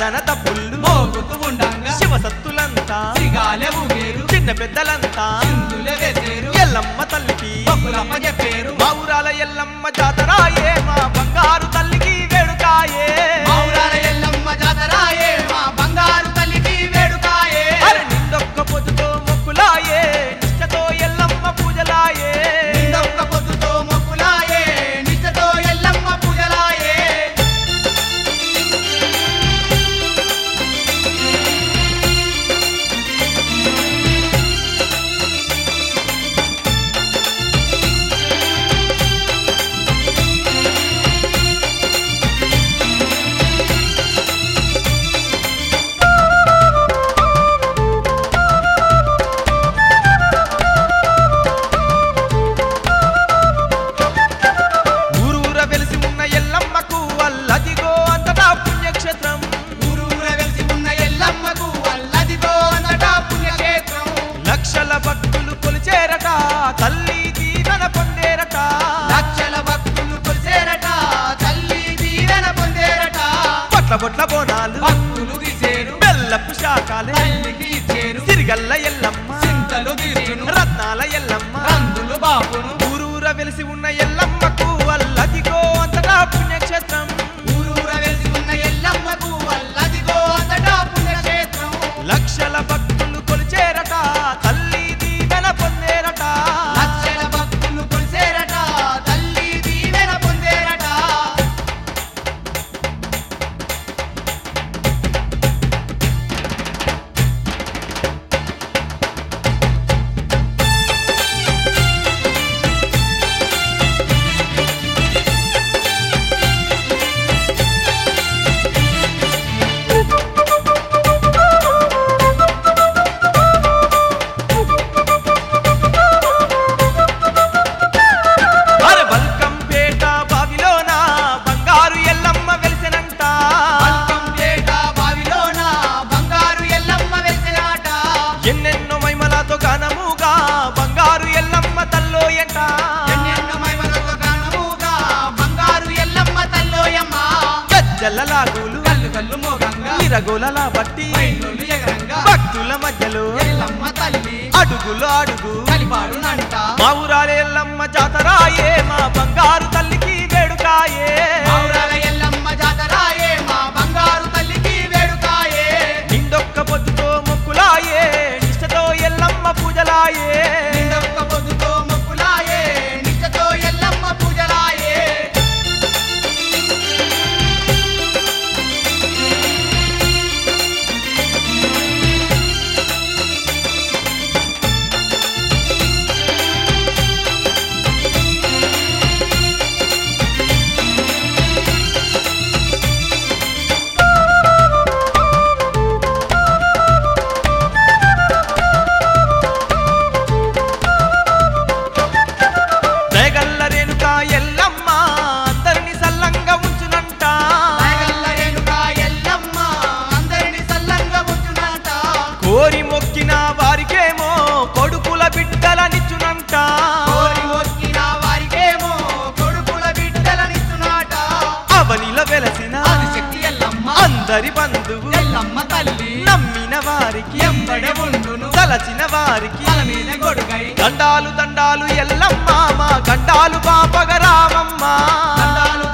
దనదన తప్పుళ్ళు మోగుతూ ఉండంగా శివసత్తులంతా సిగాలే ఊగేరు చిన్న పెద్దలంతా చిందులే వేసేరు ఎల్లమ్మ తల్లికి పప్పులమ్మ చెప్పేరు మా ఊరాల ఎల్లమ్మ జాతరాయే మా బంగారు తల్లికి వేడుకాయే మౌరాల ఎల్లమ్మ జాతరాయే మా బంగారు తల్లికి వేడుకాయే అరే నిండొక్క పొద్దుతో మొక్కులాయే నిష్టతో ఎల్లమ్మ పూజలాయే నిండొక్క పొద్దుతో మొక్కులాయే నిష్టతో ఎల్లమ్మ పూజలాయే ఊరూర వెలిసి ఉన్న ఎల్లమ్మకు అల్లదిగో అంతటా పుణ్యక్షేత్రం ఊరూర వెలిసి ఉన్న ఎల్లమ్మకు అల్లదిగో అంతటా పుణ్యక్షేత్రం లక్షల భక్తులు కొలిచేరట తల్లి దీవెన పొందేరట లక్షల భక్తులు కొలిసేరట తల్లి దీవెన పొందేరట పొట్ల పొట్ల బోనాలు భక్తులు తీసేరు బెల్లపు శాఖాలే తల్లికి ఇచ్చేరు సిరిగల్ల ఎల్లమ్మ చింతలు తీర్చును రత్నాల ఎల్లమ్మ రందులు బాపును ఊరూర వెలిసి ఉన్న ఎల్లమ్మకు అల్లదిగో అంతటా పుణ్యక్షేత్రం ఊరూర వెలిసి ఉన్న ఎల్లమ్మకు అల్లదిగో అంతటా పుణ్యక్షేత్రం లక్షల భక్తులు కొలిచేరట తల్లి దీవెన పొందేరట లక్షల భక్తులు కొలిసేరట తల్లి దీవెన పొందేరట అరే బల్కంపేట బావిలోన బంగారు ఎల్లమ్మ వెలిసెనంట పల్కంపేట బావిలోన బంగారు ఎల్లమ్మ వెలిసినాట ఎన్నెన్నో మైమలతో ఘనముగా బంగారు ఎల్లమ్మ తల్లో ఎంట ఎన్నెన్నో మైమలతో గానముగా బంగారు ఎల్లమ్మ తల్లోయమ్మ గజ్జల లాగులు కల్లు కల్లు మోగంగా ఇరగోలల బట్టి మైనులు ఎగరంగా భక్తుల మధ్యలో ఎల్లమ్మ తల్లి అడుగులు అడుగు కలిపాడునంట మా ఊరాల ఎల్లమ్మ జాతరాయే మా బంగారు తల్లికి వేడుకాయే మౌరాల ఎల్లమ్మ జాతరాయే మా బంగారు తల్లికి వేడుకాయే నిండొక్క పొద్దుతో మొక్కులాయే నిష్టతో ఎల్లమ్మ పూజలాయే నిండొక్క పొద్దుతో మొక్కులాయే నిష్టతో ఎల్లమ్మ పూజలాయే దయగల్ల రేణుక ఎల్లమ్మ అందరిని సల్లంగా ఉంచునంట నాయగల్ల రేణుక ఎల్లమ్మ అందరిని సల్లంగా ఉంచునంట కోరి మొక్కిన వారికేమో కొడుకుల బిడ్డలనిచ్చునంట కోరి మొక్కిన వారికేమో కొడుకుల బిడ్డలనిచ్చునాట అవనిల వెలసిన ఆదిశక్తి ఎల్లమ్మ అందరి బంధువు ఎల్లమ్మ తల్లి నమ్మిన వారికి ఎంబడే ఉండును తలచిన వారికి తల మీద గొడుగై దండాలు దండాలు ఎల్లమ్మ మా గండాలు పాపగరామమ్మ దండాలు